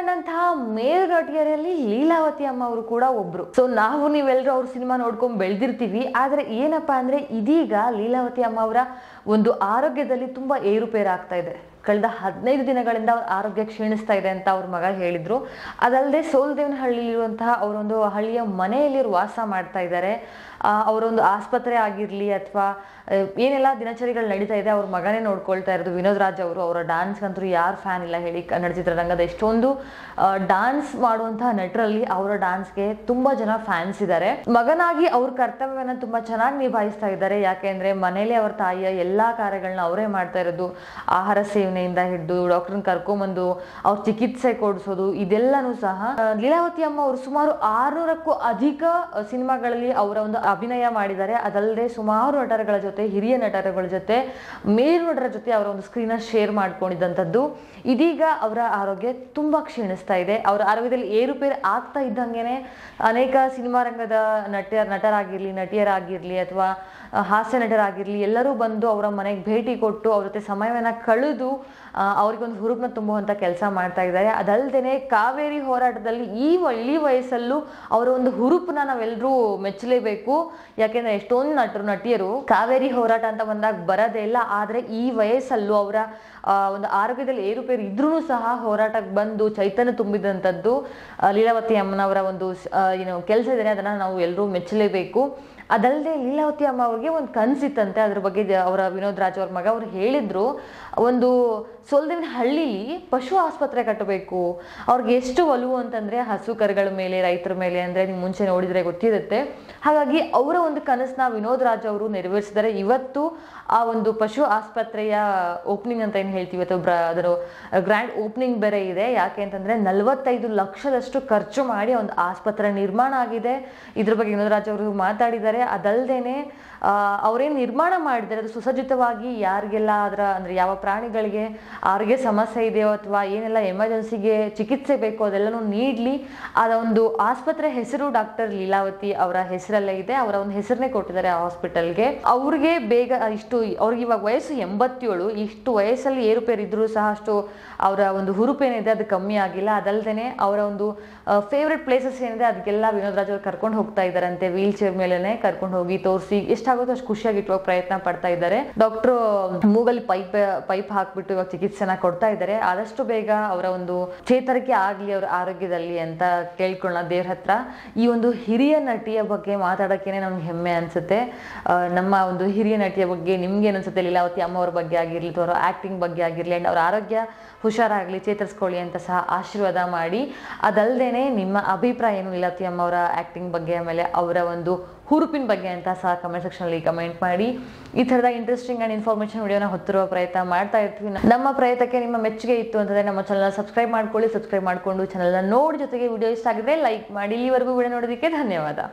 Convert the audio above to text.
ಕಂಡಂತಹ ಮೇರು ನಟಿಯರಲ್ಲಿ ಲೀಲಾವತಿ ಅಮ್ಮ ಅವರು ಕೂಡ ಒಬ್ರು ಸೊ ನಾವು ನೀವೆಲ್ಲರೂ ಅವ್ರ ಸಿನಿಮಾ ನೋಡ್ಕೊಂಡ್ ಬೆಳೆದಿರ್ತೀವಿ ಆದ್ರೆ ಏನಪ್ಪಾ ಅಂದ್ರೆ ಇದೀಗ ಲೀಲಾವತಿ ಅಮ್ಮ ಅವರ ಒಂದು ಆರೋಗ್ಯದಲ್ಲಿ ತುಂಬಾ ಏರುಪೇರು ಆಗ್ತಾ ಇದೆ ಕಳೆದ ಹದಿನೈದು ದಿನಗಳಿಂದ ಅವ್ರ ಆರೋಗ್ಯ ಕ್ಷೀಣಿಸ್ತಾ ಇದೆ ಅಂತ ಅವ್ರ ಮಗ ಹೇಳಿದ್ರು ಅದಲ್ಲದೆ ಸೋಲ್ದೇವನಹಳ್ಳಿಲಿರುವಂತಹ ಅವರೊಂದು ಹಳ್ಳಿಯ ಮನೆಯಲ್ಲಿ ಅವ್ರು ವಾಸ ಮಾಡ್ತಾ ಇದ್ದಾರೆ ಆ, ಅವರೊಂದು ಆಸ್ಪತ್ರೆ ಆಗಿರಲಿ ಅಥವಾ ಏನೆಲ್ಲ ದಿನಚರಿಗಳು ನಡೀತಾ ಇದೆ ಅವ್ರ ಮಗನೇ ನೋಡ್ಕೊಳ್ತಾ ಇರೋದು ವಿನೋದ್ ರಾಜ್ ಅವರು ಅವರ ಡ್ಯಾನ್ಸ್ಗಂತೂ ಯಾರು ಫ್ಯಾನ್ ಇಲ್ಲ ಹೇಳಿ ಕನ್ನಡ ಚಿತ್ರರಂಗದ ಎಷ್ಟೊಂದು ಡ್ಯಾನ್ಸ್ ಮಾಡುವಂತಹ ನಟರಲ್ಲಿ ಅವರ ಡ್ಯಾನ್ಸ್ಗೆ ತುಂಬಾ ಜನ ಫ್ಯಾನ್ಸ್ ಇದ್ದಾರೆ ಮಗನಾಗಿ ಅವ್ರ ಕರ್ತವ್ಯವನ್ನ ತುಂಬಾ ಚೆನ್ನಾಗಿ ನಿಭಾಯಿಸ್ತಾ ಇದ್ದಾರೆ ಯಾಕೆಂದ್ರೆ ಮನೇಲಿ ಅವ್ರ ತಾಯಿಯ ಎಲ್ಲಾ ಕಾರ್ಯಗಳನ್ನ ಅವರೇ ಮಾಡ್ತಾ ಇರೋದು ಆಹಾರ ಸೇವನೆಯಿಂದ ಹಿಡಿದು ಡಾಕ್ಟರ್ನ ಕರ್ಕೊಂಬಂದು ಅವ್ರ ಚಿಕಿತ್ಸೆ ಕೊಡಿಸೋದು ಇದೆಲ್ಲನೂ ಸಹ ಆ, ಲೀಲಾವತಿ ಅಮ್ಮ ಅವರು ಸುಮಾರು ಆರ್ನೂರಕ್ಕೂ ಅಧಿಕ ಆ, ಸಿನಿಮಾಗಳಲ್ಲಿ ಅವರ ಒಂದು ಅಭಿನಯ ಮಾಡಿದ್ದಾರೆ ಅದಲ್ಲದೆ ಸುಮಾರು ನಟರುಗಳ ಜೊತೆ ಹಿರಿಯ ನಟರುಗಳ ಜೊತೆ ಮೇರು ನಟರ ಜೊತೆ ಅವರ ಒಂದು ಸ್ಕ್ರೀನ್ ಶೇರ್ ಮಾಡ್ಕೊಂಡಿದ್ದಂಥದ್ದು ಇದೀಗ ಅವರ ಆರೋಗ್ಯ ತುಂಬಾ ಕ್ಷೀಣಿಸ್ತಾ ಇದೆ ಅವರ ಆರೋಗ್ಯದಲ್ಲಿ ಏರುಪೇರು ಆಗ್ತಾ ಇದ್ದಂಗೆನೆ ಅನೇಕ ಸಿನಿಮಾ ರಂಗದ ನಟ ನಟರಾಗಿರ್ಲಿ ನಟಿಯರಾಗಿರ್ಲಿ ಅಥವಾ ಆ, ಹಾಸ್ಯ ನಟರಾಗಿರ್ಲಿ ಎಲ್ಲರೂ ಬಂದು ಅವರ ಮನೆಗೆ ಭೇಟಿ ಕೊಟ್ಟು ಅವ್ರ ಜೊತೆ ಸಮಯವನ್ನ ಕಳೆದು ಆ, ಅವ್ರಿಗೊಂದು ಹುರುಪನ್ನ ತುಂಬುವಂತ ಕೆಲಸ ಮಾಡ್ತಾ ಇದ್ದಾರೆ ಅದಲ್ದೇನೆ ಕಾವೇರಿ ಹೋರಾಟದಲ್ಲಿ ಈ ವ- ಇಳಿ ವಯಸ್ಸಲ್ಲೂ ಅವರ ಒಂದು ಹುರುಪನ್ನ ನಾವೆಲ್ಲರೂ ಮೆಚ್ಚಲೇಬೇಕು ಯಾಕೆಂದ್ರೆ ಎಷ್ಟೊಂದು ನಟರು ನಟಿಯರು ಕಾವೇರಿ ಹೋರಾಟ ಅಂತ ಬಂದಾಗ ಬರೋದೇ ಇಲ್ಲ ಆದ್ರೆ ಈ ವಯಸ್ಸಲ್ಲೂ ಅವರ ಆ, ಒಂದು ಆರೋಗ್ಯದಲ್ಲಿ ಏರುಪೇರು ಇದ್ರೂ ಸಹ ಹೋರಾಟಕ್ಕೆ ಬಂದು ಚೈತನ್ಯ ತುಂಬಿದಂಥದ್ದು ಆ, ಲೀಲಾವತಿ ಅಮ್ಮನವರ ಒಂದು ಸ್- ಆ, ಏನು ಕೆಲಸ ಇದೆ ಅದನ್ನ ನಾವು ಎಲ್ಲರೂ ಮೆಚ್ಚಲೇಬೇಕು ಅದಲ್ಲದೆ ಲೀಲಾವತಿ ಅಮ್ಮ ಅವ್ರಿಗೆ ಒಂದು ಕನ್ಸಿತ್ತಂತೆ ಅದ್ರ ಬಗ್ಗೆ ಜ- ಅವರ ವಿನೋದ್ ರಾಜ್ ಅವ್ರ ಮಗ ಅವ್ರು ಹೇಳಿದ್ರು ಒಂದು ಸೋಲ್ದೇವಿನ ಹಳ್ಳಿಲಿ ಪಶು ಆಸ್ಪತ್ರೆ ಕಟ್ಟಬೇಕು ಅವ್ರಿಗೆ ಎಷ್ಟು ಒಲವು ಅಂತಂದ್ರೆ ಹಸು ಕರುಗಳ ಮೇಲೆ ರೈತರ ಮೇಲೆ ಅಂದ್ರೆ ನೀವು ಮುಂಚೆ ನೋಡಿದ್ರೆ ಗೊತ್ತಿರುತ್ತೆ ಹಾಗಾಗಿ ಅವರ ಒಂದು ಕನಸನ್ನ ವಿನೋದ್ ರಾಜ್ ಅವರು ನೆರವೇರಿಸಿದ್ದಾರೆ ಇವತ್ತು ಆ ಒಂದು ಪಶು ಆಸ್ಪತ್ರೆಯ ಓಪನಿಂಗ್ ಅಂತ ಏನು ಹೇಳ್ತೀವಿ ಅಥವಾ ಬ್ರ- ಅದರ ಗ್ರ್ಯಾಂಡ್ ಓಪನಿಂಗ್ ಬೇರೆ ಇದೆ ಯಾಕೆ ಅಂತಂದ್ರೆ ನಲವತ್ತೈದು ಲಕ್ಷದಷ್ಟು ಖರ್ಚು ಮಾಡಿ ಒಂದು ಆಸ್ಪತ್ರೆ ನಿರ್ಮಾಣ ಆಗಿದೆ ಇದ್ರ ಬಗ್ಗೆ ವಿನೋದ್ ರಾಜ್ ಅವರು ಮಾತಾಡಿದ್ದಾರೆ ಅದಲ್ದೇನೆ ಆ, ಅವ್ರೇನ್ ನಿರ್ಮಾಣ ಮಾಡಿದ್ದಾರೆ ಅದು ಸುಸಜ್ಜಿತವಾಗಿ ಯಾರಿಗೆಲ್ಲ ಅದರ ಅಂದ್ರೆ ಯಾವ ಪ್ರಾಣಿಗಳಿಗೆ ಆರೋಗ್ಯ ಸಮಸ್ಯೆ ಇದೆಯೋ ಅಥವಾ ಏನೆಲ್ಲ ಎಮರ್ಜೆನ್ಸಿಗೆ ಚಿಕಿತ್ಸೆ ಬೇಕೋ ಅದೆಲ್ಲನೂ ನೀಡ್ಲಿ ಅದ ಒಂದು ಆಸ್ಪತ್ರೆ ಹೆಸರು ಡಾಕ್ಟರ್ ಲೀಲಾವತಿ ಅವರ ಹೆಸರಲ್ಲೇ ಇದೆ ಅವರ ಒಂದು ಹೆಸರನ್ನೇ ಕೊಟ್ಟಿದ್ದಾರೆ ಆ ಹಾಸ್ಪಿಟಲ್ಗೆ ಅವ್ರಿಗೆ ಬೇಗ ಇಷ್ಟು ಅವ್ರಿಗೆ ಇವಾಗ ವಯಸ್ಸು ಎಂಬತ್ತೇಳು ಇಷ್ಟು ವಯಸ್ಸಲ್ಲಿ ಏರುಪೇರು ಇದ್ರೂ ಸಹ ಅಷ್ಟು ಅವರ ಒಂದು ಹುರುಪೇನಿದೆ ಅದು ಕಮ್ಮಿ ಆಗಿಲ್ಲ ಅದಲ್ದೇನೆ ಅವರ ಒಂದು ಫೇವ್ರೆಟ್ ಪ್ಲೇಸಸ್ ಏನಿದೆ ಅದಕ್ಕೆಲ್ಲ ವಿನೋದ್ ರಾಜ್ ಅವ್ರು ಕರ್ಕೊಂಡು ಹೋಗ್ತಾ ಇದ್ದಾರಂತೆ ವೀಲ್ ಚೇರ್ ಮೇಲೆನೆ ಕರ್ಕೊಂಡು ಹೋಗಿ ತೋರಿಸಿ ಎಷ್ಟಾಗುತ್ತೋ ಅಷ್ಟು ಖುಷಿಯಾಗಿ ಇಟ್ಟುವಾಗ ಪ್ರಯತ್ನ ಪಡ್ತಾ ಇದ್ದಾರೆ ಡಾಕ್ಟ್ರು ಮೂಗಲ್ಲಿ ಪೈಪ್ ಪೈಪ್ ಹಾಕ್ಬಿಟ್ಟು ಇವಾಗ ಚಿಕಿತ್ಸೆನ ಕೊಡ್ತಾ ಇದ್ದಾರೆ ಆದಷ್ಟು ಬೇಗ ಅವರ ಒಂದು ಚೇತರಿಕೆ ಆಗ್ಲಿ ಅವರ ಆರೋಗ್ಯದಲ್ಲಿ ಅಂತ ಕೇಳ್ಕೊಳ್ಳೋಣ ದೇವ್ರ ಹತ್ರ ಈ ಒಂದು ಹಿರಿಯ ನಟಿಯ ಬಗ್ಗೆ ಮಾತಾಡೋಕ್ಕೇನೆ ನಮ್ಗೆ ಹೆಮ್ಮೆ ಅನ್ಸುತ್ತೆ ಆ, ನಮ್ಮ ಒಂದು ಹಿರಿಯ ನಟಿಯ ಬಗ್ಗೆ ನಿಮ್ಗೆ ಏನ್ ಅನ್ಸುತ್ತೆ ಲೀಲಾವತಿ ಅಮ್ಮ ಅವ್ರ ಬಗ್ಗೆ ಆಗಿರ್ಲಿ ಅಥವಾ ಅವರ ಆಕ್ಟಿಂಗ್ ಬಗ್ಗೆ ಆಗಿರ್ಲಿ ಅಂಡ್ ಅವ್ರ ಆರೋಗ್ಯ ಹುಷಾರಾಗ್ಲಿ ಚೇತರಿಸ್ಕೊಳ್ಳಿ ಅಂತ ಸಹ ಆಶೀರ್ವಾದ ಮಾಡಿ ಅದಲ್ದೇನೆ ನಿಮ್ಮ ಅಭಿಪ್ರಾಯ ಏನು ಲೀಲಾವತಿ ಅಮ್ಮ ಅವರ ಆಕ್ಟಿಂಗ್ ಬಗ್ಗೆ ಆಮೇಲೆ ಅವರ ಒಂದು ಹುರುಪಿನ ಬಗ್ಗೆ ಅಂತ ಸಹ ಕಮೆಂಟ್ ಸೆಕ್ಷನ್ ಅಲ್ಲಿ ಕಮೆಂಟ್ ಮಾಡಿ ಈ ಥರದ ಇಂಟ್ರೆಸ್ಟಿಂಗ್ ಅಂಡ್ ಇನ್ಫಾರ್ಮೇಶನ್ ವಿಡಿಯೋನ ಹೊತ್ತಿರುವ ಪ್ರಯತ್ನ ಮಾಡ್ತಾ ಇರ್ತೀವಿ ನಮ್ಮ ಪ್ರಯತ್ನಕ್ಕೆ ನಿಮ್ಮ ಮೆಚ್ಚುಗೆ ಇತ್ತು ಅಂತಂದ್ರೆ ನಮ್ಮ ಚಾನಲ್ ಸಬ್ಸ್ಕ್ರೈಬ್ ಮಾಡ್ಕೊಳ್ಳಿ ಸಬ್ಸ್ಕ್ರೈಬ್ ಮಾಡ್ಕೊಂಡು ಚಾನಲ್ನ ನೋಡಿ ಜೊತೆಗೆ ವಿಡಿಯೋ ಇಷ್ಟ ಆಗಿದ್ರೆ ಲೈಕ್ ಮಾಡಿ ಇಲ್ಲಿವರೆಗೂ ವಿಡಿಯೋ ನೋಡೋದಕ್ಕೆ ಧನ್ಯವಾದ